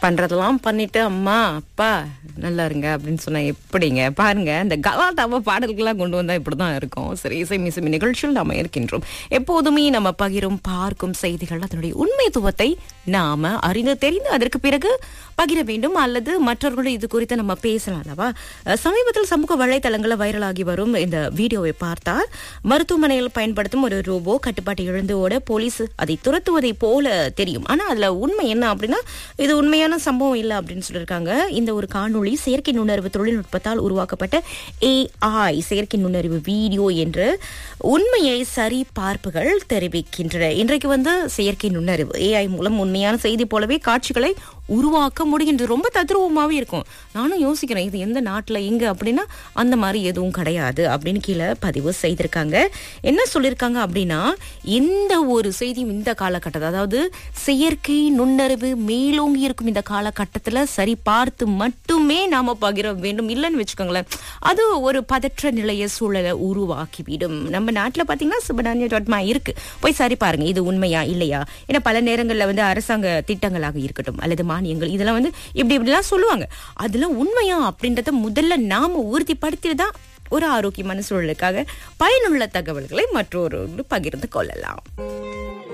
பண்றதெல்லாம் பண்ணிட்டு அம்மா அப்பா நல்லா இருங்க அப்படின்னு சொன்னா எப்படிங்க பாருங்க இந்த கலாட்டாவ பாடல்கள்லாம் கொண்டு வந்தா இப்படிதான் இருக்கும் சரி இசை மிசமி நிகழ்ச்சியில் நாம இருக்கின்றோம் எப்போதுமே நம்ம பகிரும் பார்க்கும் செய்திகள் அதனுடைய உண்மைத்துவத்தை நாம அறிந்து தெரிந்து அதற்கு பிறகு பகிர வேண்டும் அல்லது மற்றவர்களும் இது குறித்து நம்ம பேசலாம் அல்லவா அஹ், சமீபத்தில் சமூக வலைதளங்களில் வைரலாகி வரும் இந்த வீடியோவை பார்த்தால் மருத்துவமனையில் பயன்படுத்தும் ஒரு ரோபோ கட்டுப்பாட்டை இழந்து ஓட போலீஸ் அதை துரத்துவதை போல தெரியும் ஆனா அதுல உண்மை என்ன அப்படின்னா இது உண்மையான சம்பவம் இல்லை அப்படின்னு சொல்லியிருக்காங்க இந்த ஒரு காணொளி செயற்கை நுண்ணறிவு தொழில்நுட்பத்தால் உருவாக்கப்பட்ட ஏஐ செயற்கை நுண்ணறிவு வீடியோ என்று உண்மையை சரி பார்ப்புகள் தெரிவிக்கின்றன இன்றைக்கு வந்து செயற்கை நுண்ணறிவு ஏஐ மூலம் உண்மையான செய்தி போலவே காட்சிகளை உருவாக்க முடிகின்றது ரொம்ப தத்ரூபமாவே இருக்கும் நானும் யோசிக்கிறேன் இது எந்த நாட்டுல எங்க அப்படின்னா அந்த மாதிரி எதுவும் கிடையாது அப்படின்னு கீழே பதிவு செய்திருக்காங்க என்ன சொல்லியிருக்காங்க அப்படின்னா எந்த ஒரு செய்தியும் இந்த காலகட்டத்தில் அதாவது செயற்கை நுண்ணறிவு மேலோங்கி இருக்கும் இந்த காலகட்டத்துல சரி பார்த்து மட்டுமே நாம பகிர வேண்டும் இல்லைன்னு வச்சுக்கோங்களேன் அது ஒரு பதற்ற நிலைய சூழலை உருவாக்கிவிடும் நம்ம நாட்டுல பாத்தீங்கன்னா சுபடானிய டாட்மா இருக்கு போய் சரி பாருங்க இது உண்மையா இல்லையா ஏன்னா பல நேரங்கள்ல வந்து அரசாங்க திட்டங்களாக இருக்கட்டும் அல்லது மானியங்கள் இதெல்லாம் வந்து இப்படி இப்படிலாம் சொல்லுவாங்க அதெல்லாம் உண்மையா அப்படின்றத முதல்ல நாம உறுதிப்படுத்திட்டு தான் ஒரு ஆரோக்கியமான சூழலுக்காக பயனுள்ள தகவல்களை மற்றொரு பகிர்ந்து கொள்ளலாம்